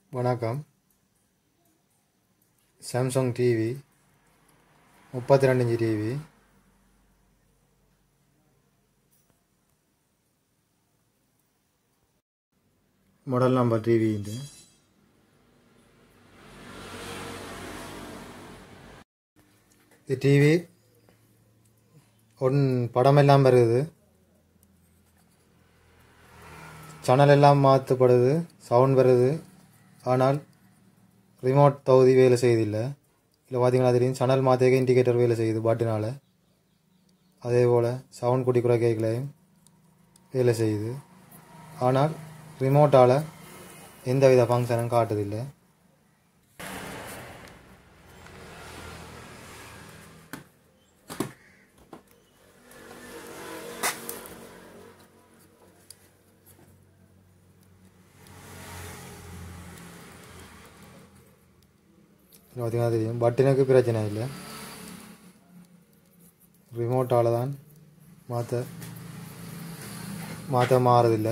வணக்கம் Samsung TV முப்பத்தி ரெண்டு inch TV model number TV இது இது டிவி ஒன் படம் எல்லாம் வருது சேனல் எல்லாம் மாற்றப்படுது சவுண்ட் வருது ஆனால் ரிமோட் தொகுதி வேலை செய்யுதில்லை இல்லை பார்த்தீங்கன்னா தெரியும் சேனல் மாற்றிக்க இண்டிகேட்டர் வேலை செய்யுது பாட்டினால் அதே போல் சவுண்ட் குட்டி குறைக்கைகளையும் வேலை செய்யுது ஆனால் ரிமோட்டால் எந்த வித ஃபங்க்ஷனும் காட்டுதில்லை பார்த்தீங்கன்னா தெரியும் பட்டனுக்கு பிரச்சனை இல்லை ரிமோட்டால் தான் மாற்ற மாற்ற மாறதில்லை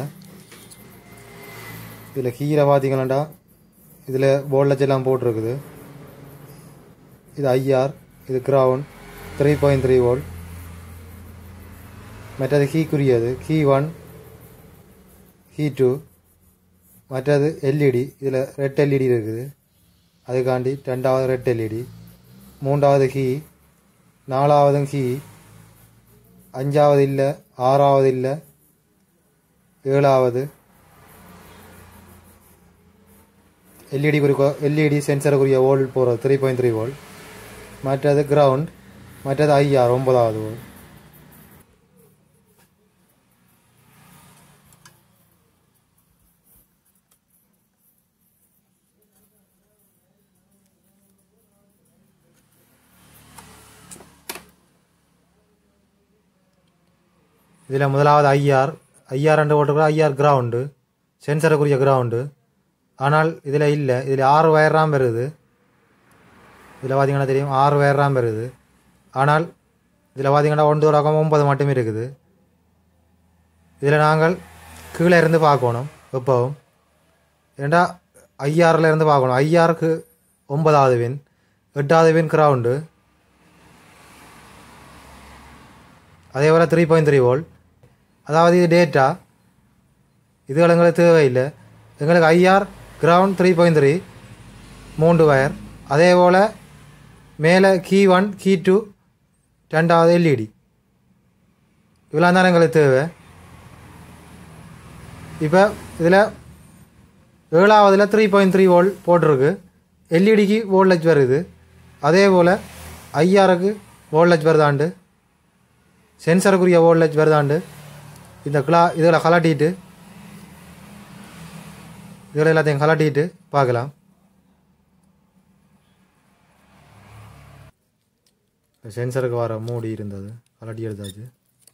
இதில் கீரை பார்த்தீங்கன்னாண்டா இதில் போல்டச் எல்லாம் போட்டிருக்குது இது ஐஆர் இது ground three point three volt மற்றது கீக்குரியது கீ ஒன் கீ டூ மற்றது எல்இடி இதில் ரெட் எல்இடி இருக்குது அதுக்காண்டி ரெண்டாவது ரெட் எல்இடி மூன்றாவது கீ நாலாவதும் கீ அஞ்சாவது இல்லை ஆறாவது இல்லை ஏழாவது எல்இடி குறிக்க எல்இடி சென்சருக்குரிய வோல்ட் போகிறது த்ரீ பாயிண்ட் த்ரீ வோல்ட் மற்றது கிரவுண்ட் மற்றது ஐஆர் ஒன்பதாவது வோல்ட் இதில் முதலாவது ஐஆர் ஐஆர் ரெண்டு போட்டுக்கிறோம் ஐஆர் கிரவுண்டு சென்சருக்குரிய கிரவுண்டு ஆனால் இதில் இல்லை இதில் ஆறு வயர்ராம் வருது இதில் பார்த்தீங்கன்னா தெரியும் ஆறு வயர்ராம் வருது ஆனால் இதில் பார்த்தீங்கன்னா ஒன்று ரகம் ஒன்பது மட்டும் இருக்குது இதில் நாங்கள் கீழே இருந்து பார்க்கணும் எப்பவும் ஏண்டா ஐஆரில் இருந்து பார்க்கணும் ஐஆருக்கு ஒன்பதாவது வின் எட்டாவது வின் கிரவுண்டு அதே போல் த்ரீ பாயிண்ட் த்ரீ வோல்ட் அதாவது இது டேட்டா இதுகள் எங்களுக்கு தேவையில்லை எங்களுக்கு IR ground three point three மூன்று வயர் அதே போல் மேலே கீ ஒன் கீ டூ ரெண்டாவது எல்இடி இவ்வளோ தான் எங்களுக்கு தேவை இப்போ இதில் ஏழாவதில் த்ரீ பாயிண்ட் த்ரீ வோல்ட் போட்டிருக்கு எல்இடிக்கு வோல்டேஜ் வருது அதே போல் ஐஆருக்கு வோல்டேஜ் வருதாண்டு சென்சருக்குரிய வோல்டேஜ் வருதாண்டு இந்த கிளா இதில் கலட்டிட்டு இதில் எல்லாத்தையும் கலட்டிட்டு பார்க்கலாம் சென்சருக்கு வர மூடி இருந்தது கலட்டி எடுத்தாச்சு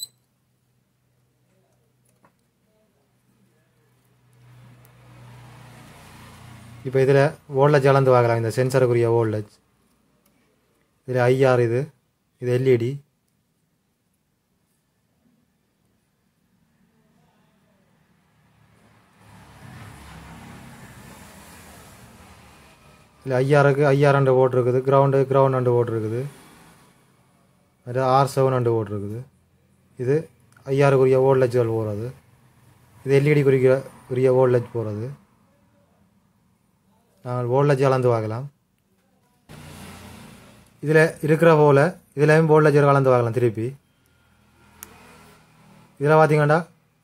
இப்போ இதில் வோல்டேஜ் அளந்து பார்க்கலாம் இந்த சென்சருக்குரிய வோல்டேஜ் இதில் ஐஆர் இது இது எல்இடி இல்லை ஐஆருக்கு ஐஆர் ரெண்டு ஓட்டு இருக்குது கிரவுண்டு கிரவுண்ட் ரெண்டு ஓட்டு இருக்குது அது ஆர் செவன் ரெண்டு ஓட்டு இருக்குது இது ஐஆருக்குரிய வோல்டேஜ்கள் போகிறது இது எல்இடி குறிக்கிற உரிய வோல்டேஜ் போகிறது நாங்கள் வோல்டேஜ் கலந்து பார்க்கலாம் இதில் இருக்கிற போல் இதுலேயும் வோல்டேஜ் கலந்து பார்க்கலாம் திருப்பி இதில் பார்த்தீங்கன்னா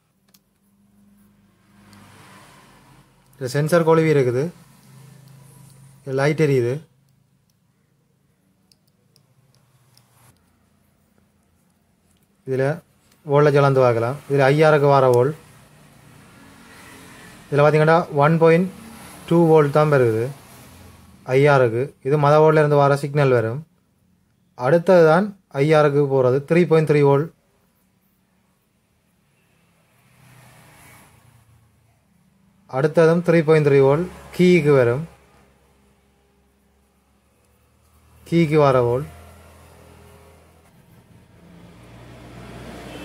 இதில் சென்சர் கொழுவி இருக்குது லைட் எரியுது இதில் வோல்டேஜ் கலந்து பார்க்கலாம் இதில் ஐஆருக்கு வர வோல் இதில் பார்த்தீங்கன்னா ஒன் பாயிண்ட் டூ வோல்ட் தான் வருது ஐஆருக்கு இது மத வோல்ட்லேருந்து வர சிக்னல் வரும் அடுத்தது தான் ஐஆருக்கு போகிறது த்ரீ பாயிண்ட் த்ரீ வோல்ட் அடுத்ததும் த்ரீ பாயிண்ட் த்ரீ வோல்ட் கீக்கு வரும் கீக்கு வர வோல்ட்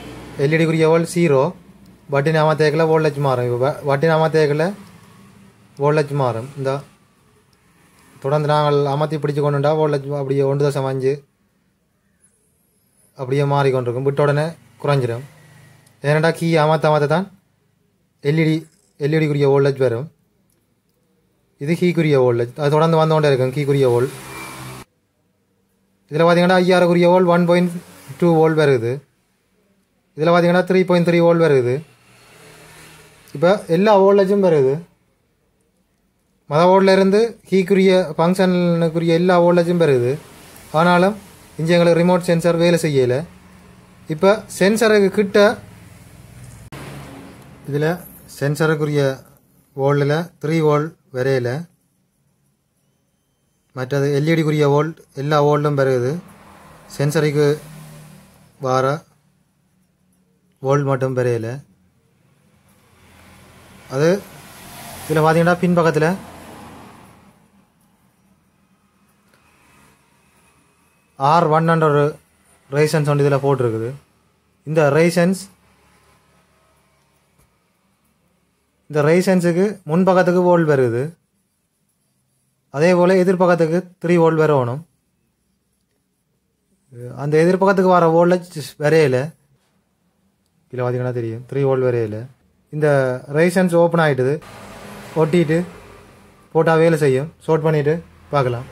எல்இடிக்குரிய வோல்ட் ஜீரோ பட்டின் அமர்த்தேக்கில் வோல்டேஜ் மாறும் இப்போ பட்டின் அமர்த்தேக்கில் வோல்டேஜ் மாறும் இந்த தொடர்ந்து நாங்கள் அமர்த்தி பிடிச்சு கொண்டுண்டா வோல்டேஜ் அப்படியே ஒன்று தசம் அஞ்சு அப்படியே மாறிக்கொண்டிருக்கும் விட்ட உடனே குறைஞ்சிரும் ஏன்னாடா கீ அமர்த்த அமர்த்த தான் எல்இடி எல்இடிக்குரிய வோல்டேஜ் வரும் இது கீக்குரிய வோல்டேஜ் அது தொடர்ந்து வந்து கொண்டே இருக்கும் கீக்குரிய வோல் இதில் பார்த்தீங்கன்னா ஐயாறுக்குரிய volt one point two volt வருது இதில் பார்த்தீங்கன்னா த்ரீ பாயிண்ட் த்ரீ வோல் வருது இப்போ எல்லா வோல்டேஜும் வருது மத வோல்டில் இருந்து கீக்குரிய ஃபங்க்ஷனுக்குரிய எல்லா வோல்டேஜும் வருது ஆனாலும் இங்கே எங்களுக்கு ரிமோட் சென்சார் வேலை செய்யலை இப்போ சென்சருக்கு கிட்ட இதில் சென்சருக்குரிய வோல்டில் த்ரீ வோல்ட் வரையில மற்றது எல்இடிக்குரிய வோல்ட் எல்லா வோல்டும் வருது சென்சருக்கு வார வோல்ட் மட்டும் வரையில அது இதில் பார்த்தீங்கன்னா பின்பக்கத்தில் ஆர் ஒன் ஒரு ரைசன்ஸ் ஒன்று இதில் போட்டிருக்குது இந்த ரைசன்ஸ் இந்த ரைசன்ஸுக்கு முன்பக்கத்துக்கு வோல்ட் வருது அதே போல் எதிர்பக்கத்துக்கு த்ரீ வோல்ட் வரணும் அந்த எதிர்பக்கத்துக்கு வர வோல்டேஜ் வரையில இதில் பார்த்தீங்கன்னா தெரியும் த்ரீ வோல்ட் வரையில இந்த ரைசன்ஸ் ஓப்பன் ஆகிட்டுது ஒட்டிட்டு போட்டால் வேலை செய்யும் ஷோட் பண்ணிவிட்டு பார்க்கலாம்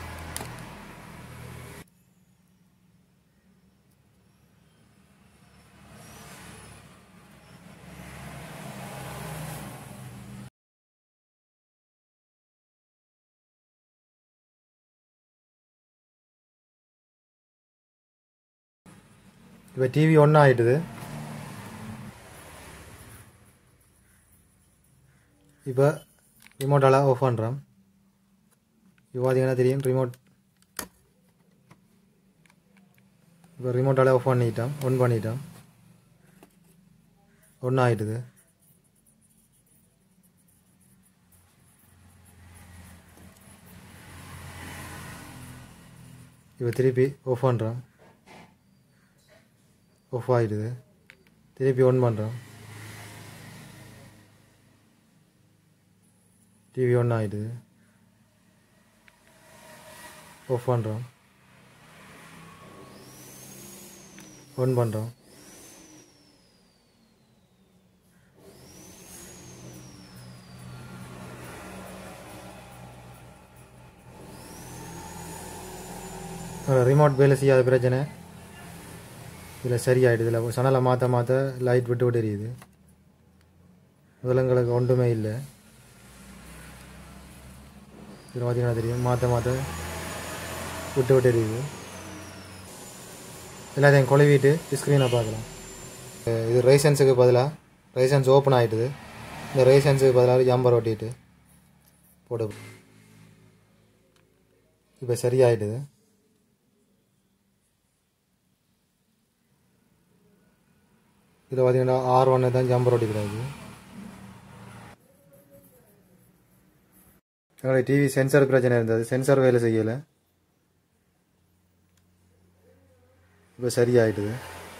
இப்போ டிவி ஒன்று ஆகிட்டுது இப்போ ரிமோட்டால் ஆஃப் பண்ணுறோம் இப்போ பார்த்தீங்கன்னா தெரியும் ரிமோட் இப்போ ரிமோட்டால் ஆஃப் பண்ணிட்டோம் ஒன் பண்ணிட்டோம் ஒன்று ஆகிட்டுது இப்போ திருப்பி ஆஃப் பண்ணுறோம் ஆஃப் ஆகிடுது திருப்பி ஒன் பண்ணுறோம் டிவி ஒன் ஆகிடுது ஆஃப் பண்ணுறோம் ஒன் பண்ணுறோம் ரிமோட் வேலை செய்யாத பிரச்சனை இதில் சரியாயிடுது இதில் சனலை மாற்ற மாற்ற லைட் விட்டு விட்டு எரியுது முதலங்களுக்கு ஒன்றுமே இல்லை இதில் பார்த்தீங்கன்னா தெரியும் மாற்ற மாற்ற விட்டு விட்டு எரியுது எல்லாத்தையும் கொழுவிட்டு ஸ்க்ரீனை பார்க்கலாம் அஹ் இது ரைசன்ஸுக்கு பதிலாக ரைசன்ஸ் ஓப்பன் ஆகிட்டுது இந்த ரைசன்ஸுக்கு பதிலாக ஜம்பர் ஒட்டிட்டு போட்டு இப்போ சரியாயிட்டுது இதில் பார்த்தீங்கன்னா ஆர் ஒன்று தான் ஜம்பர் ஒட்டிக்கிறாது என்னுடைய டிவி சென்சார் பிரச்சனை இருந்தது சென்சார் வேலை செய்யலை இப்போ சரியாயிட்டுது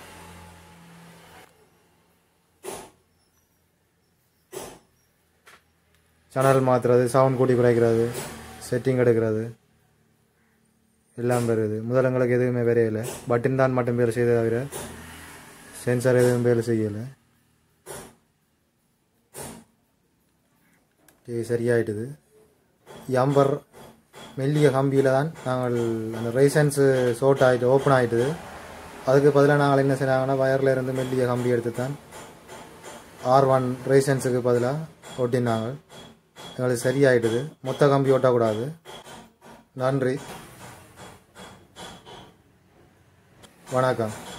சேனல் மாற்றுறது சவுண்ட் கூட்டி குறைக்கிறது செட்டிங் எடுக்கிறது எல்லாம் வருது முதலங்களுக்கு எதுவுமே வரையலை பட்டன் தான் மட்டும் வேலை செய்ததை தவிர சென்சார் எதுவும் வேலை செய்யலை டிவி சரியாயிட்டுது எம்பர் மெல்லிய கம்பியில் தான் நாங்கள் அந்த ரைசன்ஸு ஷோர்ட் ஆகிட்டு ஓப்பன் ஆகிட்டுது அதுக்கு பதிலாக நாங்கள் என்ன செய்யறாங்கன்னா வயரில் இருந்து மெல்லிய கம்பி எடுத்து தான் ஆர் ஒன் ரைசன்ஸுக்கு பதிலாக ஒட்டினாங்க எங்களுக்கு சரியாயிட்டுது மொத்த கம்பி ஒட்டக்கூடாது நன்றி வணக்கம்